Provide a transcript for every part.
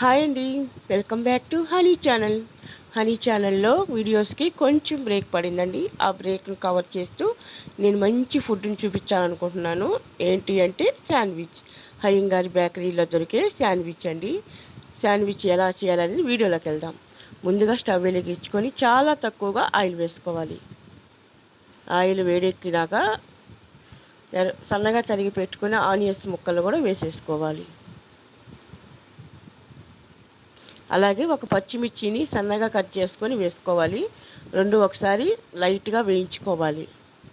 hi అండి welcome back to Honey channel Honey ఛానల్లో వీడియోస్కి కొంచెం బ్రేక్ పడిందండి ఆ బ్రేక్ను కవర్ చేస్తూ నేను మంచి ఫుడ్ని చూపించాలనుకుంటున్నాను ఏంటి అంటే శాండ్విచ్ హయ్యంగారి బేకరీలో దొరికే శాండ్విచ్ అండి శాండ్విచ్ ఎలా చేయాలనేది వీడియోలోకి వెళ్దాం ముందుగా స్టవ్ వెలిగించుకొని చాలా తక్కువగా ఆయిల్ వేసుకోవాలి ఆయిల్ వేడెక్కినాక ఎర్ర- సన్నగా తరిగి పెట్టుకున్న ఆనియన్స్ ముక్కలు కూడా వేసేసుకోవాలి అలాగే ఒక పచ్చిమిర్చిని సన్నగా కట్ చేసుకొని వేసుకోవాలి రెండు ఒకసారి లైట్గా వేయించుకోవాలి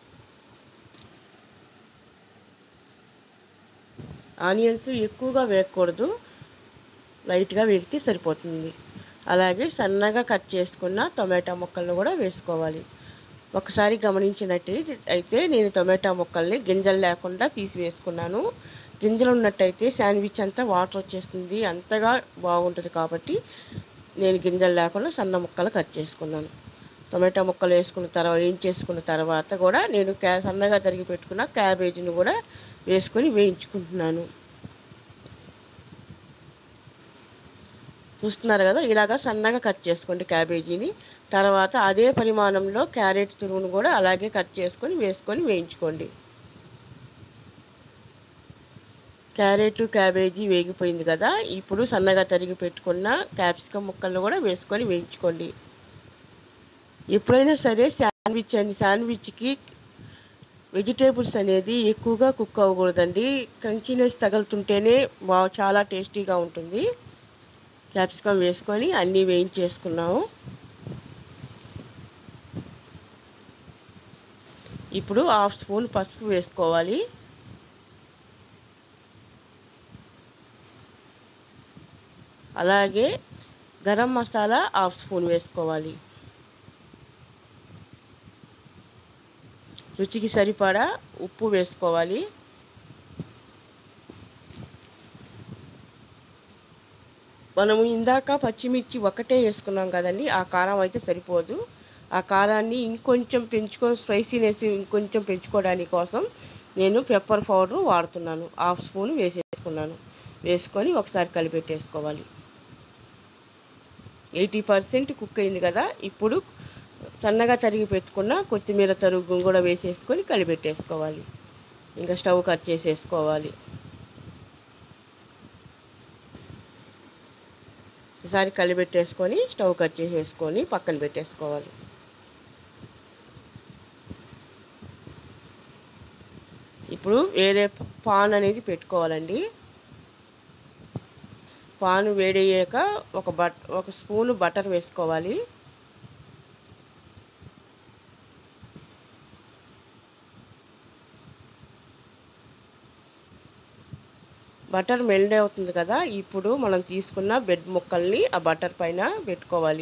ఆనియన్స్ ఎక్కువగా వేయకూడదు లైట్గా వేగితే సరిపోతుంది అలాగే సన్నగా కట్ చేసుకున్న టొమాటో ముక్కలను కూడా వేసుకోవాలి ఒకసారి గమనించినట్టు అయితే నేను టొమాటో ముక్కల్ని గింజలు లేకుండా తీసి వేసుకున్నాను గింజలు ఉన్నట్టయితే శాండ్విచ్ అంతా వాటర్ వచ్చేస్తుంది అంతగా బాగుంటుంది కాబట్టి నేను గింజలు లేకుండా సన్న ముక్కలు కట్ చేసుకున్నాను టొమాటో ముక్కలు వేసుకున్న తర్వాత ఏం చేసుకున్న తర్వాత కూడా నేను క్యా సన్నగా తరిగి పెట్టుకున్న క్యాబేజీని కూడా వేసుకొని వేయించుకుంటున్నాను చూస్తున్నారు కదా ఇలాగా సన్నగా కట్ చేసుకోండి క్యాబేజీని తర్వాత అదే పరిమాణంలో క్యారెట్ తురుమును కూడా అలాగే కట్ చేసుకొని వేసుకొని వేయించుకోండి క్యారెట్ క్యాబేజీ వేగిపోయింది కదా ఇప్పుడు సన్నగా తరిగి పెట్టుకున్న క్యాప్సికమ్ ముక్కలను కూడా వేసుకొని వేయించుకోండి ఎప్పుడైనా సరే శాండ్విచ్ అని శాండ్విచ్కి వెజిటేబుల్స్ అనేది ఎక్కువగా కుక్ అవ్వకూడదండి క్రంచీనెస్ తగులుతుంటేనే బా చాలా టేస్టీగా ఉంటుంది క్యాప్సికమ్ వేసుకొని అన్నీ వేయించేసుకున్నాము ఇప్పుడు హాఫ్ స్పూన్ పసుపు వేసుకోవాలి అలాగే గరం మసాలా హాఫ్ స్పూన్ వేసుకోవాలి రుచికి సరిపడా ఉప్పు వేసుకోవాలి మనము ఇందాక పచ్చిమిర్చి ఒకటే వేసుకున్నాం కదండి ఆ కారం అయితే సరిపోదు ఆ కారాన్ని ఇంకొంచెం పెంచుకొని స్పైసీనెస్ ఇంకొంచెం పెంచుకోవడానికి కోసం నేను పెప్పర్ పౌడర్ వాడుతున్నాను హాఫ్ స్పూన్ వేసేసుకున్నాను వేసుకొని ఒకసారి కలిపెట్టేసుకోవాలి ఎయిటీ పర్సెంట్ కుక్ అయింది కదా ఇప్పుడు సన్నగా తరిగి పెట్టుకున్న కొత్తిమీర తరుగు కూడా వేసేసుకొని కలిపెట్టేసుకోవాలి ఇంకా స్టవ్ కట్ చేసేసుకోవాలి ఒకసారి కలిపెట్టేసుకొని స్టవ్ కట్ చేసేసుకొని పక్కన పెట్టేసుకోవాలి ఇప్పుడు వేరే పాన్ అనేది పెట్టుకోవాలండి పాన్ వేడయ్యాక ఒక బట్ ఒక స్పూన్ బటర్ వేసుకోవాలి బటర్ మెల్ట్ అవుతుంది కదా ఇప్పుడు మనం తీసుకున్న బెడ్ ముక్కల్ని ఆ బటర్ పైన పెట్టుకోవాలి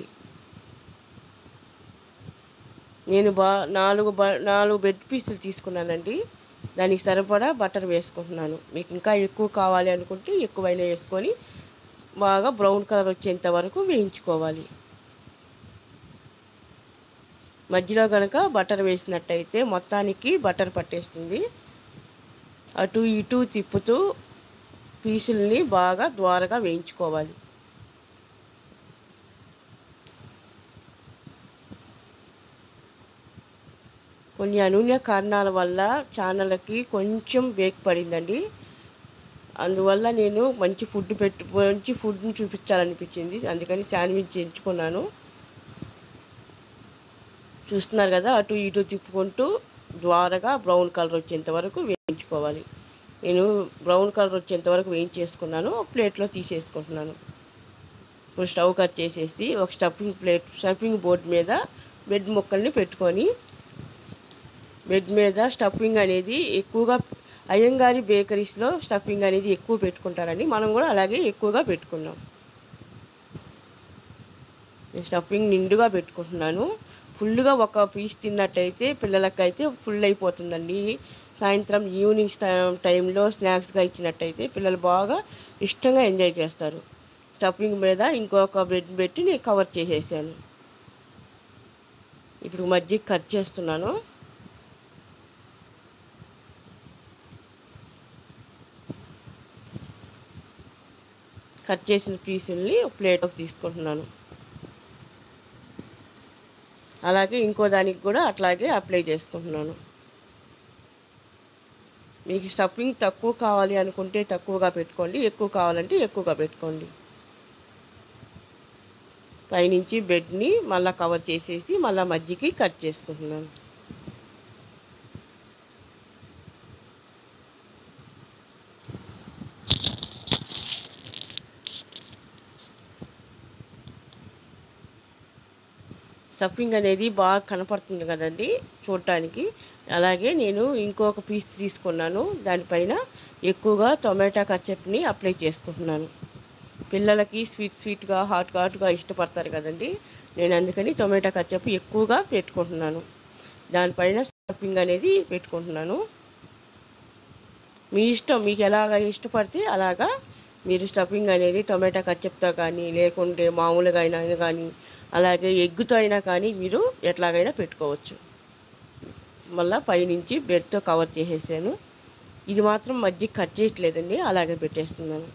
నేను బా నాలుగు బ నాలుగు బెడ్ పీసులు తీసుకున్నానండి దానికి సరిపడా బటర్ వేసుకుంటున్నాను మీకు ఇంకా ఎక్కువ కావాలి అనుకుంటే ఎక్కువైనా వేసుకొని బాగా బ్రౌన్ కలర్ వచ్చేంత వరకు వేయించుకోవాలి మధ్యలో కనుక బటర్ వేసినట్టయితే మొత్తానికి బటర్ పట్టేస్తుంది అటు ఇటు తిప్పుతూ పీసుల్ని బాగా ద్వారగా వేయించుకోవాలి కొన్ని అనూన్య కారణాల వల్ల ఛానల్కి కొంచెం బ్రేక్ పడిందండి అందువల్ల నేను మంచి ఫుడ్ పెట్టు మంచి ఫుడ్ని చూపించాలనిపించింది అందుకని శాండ్విచ్ ఎంచుకున్నాను చూస్తున్నారు కదా అటు ఇటు తిప్పుకుంటూ ద్వారగా బ్రౌన్ కలర్ వచ్చేంత వరకు వేయించుకోవాలి నేను బ్రౌన్ కలర్ వచ్చేంత వరకు వేయించేసుకున్నాను ఒక ప్లేట్లో తీసేసుకుంటున్నాను ఇప్పుడు స్టవ్ కట్ చేసేసి ఒక స్టఫింగ్ ప్లేట్ స్టఫింగ్ బోర్డ్ మీద బెడ్ ముక్కల్ని పెట్టుకొని బెడ్ మీద స్టఫింగ్ అనేది ఎక్కువగా అయ్యంగారి బేకరీస్లో స్టఫింగ్ అనేది ఎక్కువ పెట్టుకుంటారండి మనం కూడా అలాగే ఎక్కువగా పెట్టుకున్నాం నేను స్టఫింగ్ నిండుగా పెట్టుకుంటున్నాను ఫుల్గా ఒక పీస్ తిన్నట్టయితే పిల్లలకైతే ఫుల్ అయిపోతుందండి సాయంత్రం ఈవినింగ్ టైంలో స్నాక్స్గా ఇచ్చినట్టయితే పిల్లలు బాగా ఇష్టంగా ఎంజాయ్ చేస్తారు స్టఫింగ్ మీద ఇంకొక బ్రెడ్ పెట్టి నేను కవర్ చేసేసాను ఇప్పుడు మజ్జిగ కట్ చేస్తున్నాను కట్ చేసిన పీసుల్ని ఒక ప్లేట్లోకి తీసుకుంటున్నాను అలాగే ఇంకో దానికి కూడా అట్లాగే అప్లై చేసుకుంటున్నాను మీకు స్టఫింగ్ తక్కువ కావాలి అనుకుంటే తక్కువగా పెట్టుకోండి ఎక్కువ కావాలంటే ఎక్కువగా పెట్టుకోండి పైనుంచి బెడ్ని మళ్ళీ కవర్ చేసేసి మళ్ళీ మధ్యకి కట్ చేసుకుంటున్నాను స్టఫింగ్ అనేది బాగా కనపడుతుంది కదండి చూడటానికి అలాగే నేను ఇంకొక పీస్ తీసుకున్నాను దానిపైన ఎక్కువగా టొమాటో కచ్చప్ని అప్లై చేసుకుంటున్నాను పిల్లలకి స్వీట్ స్వీట్గా హాట్ హాట్గా ఇష్టపడతారు కదండి నేను అందుకని టొమాటో కచ్చప్ ఎక్కువగా పెట్టుకుంటున్నాను దానిపైన స్టఫింగ్ అనేది పెట్టుకుంటున్నాను మీ ఇష్టం మీకు ఎలాగ ఇష్టపడితే అలాగా మీరు స్టఫింగ్ అనేది టొమాటో కచ్చప్తో కానీ లేకుంటే మామూలుగా అయినా కానీ అలాగే ఎగ్గుతో అయినా కానీ మీరు ఎట్లాగైనా పెట్టుకోవచ్చు మళ్ళీ పైనుంచి బెడ్తో కవర్ చేసేసాను ఇది మాత్రం మధ్య కట్ చేయట్లేదండి అలాగే పెట్టేస్తున్నాను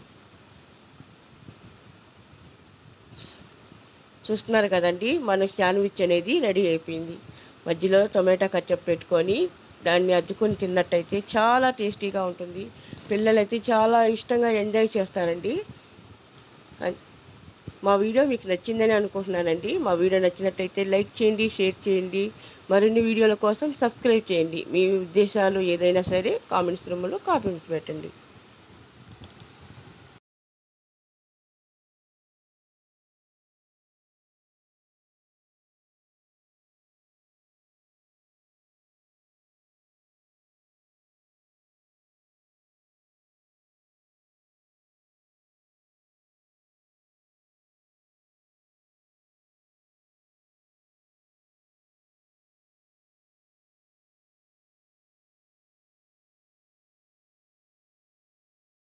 చూస్తున్నారు కదండి మన శాండ్విచ్ అనేది రెడీ అయిపోయింది మధ్యలో టొమాటో కచ్చప్ పెట్టుకొని దాన్ని అద్దుకొని తిన్నట్టయితే చాలా టేస్టీగా ఉంటుంది పిల్లలైతే చాలా ఇష్టంగా ఎంజాయ్ చేస్తారండి అన్- మా వీడియో మీకు నచ్చిందని అనుకుంటున్నానండి మా వీడియో నచ్చినట్టయితే లైక్ చేయండి షేర్ చేయండి మరిన్ని వీడియోల కోసం సబ్స్క్రైబ్ చేయండి మీ ఉద్దేశాలు ఏదైనా సరే కామెంట్స్ రూమ్లో కామెంట్స్ పెట్టండి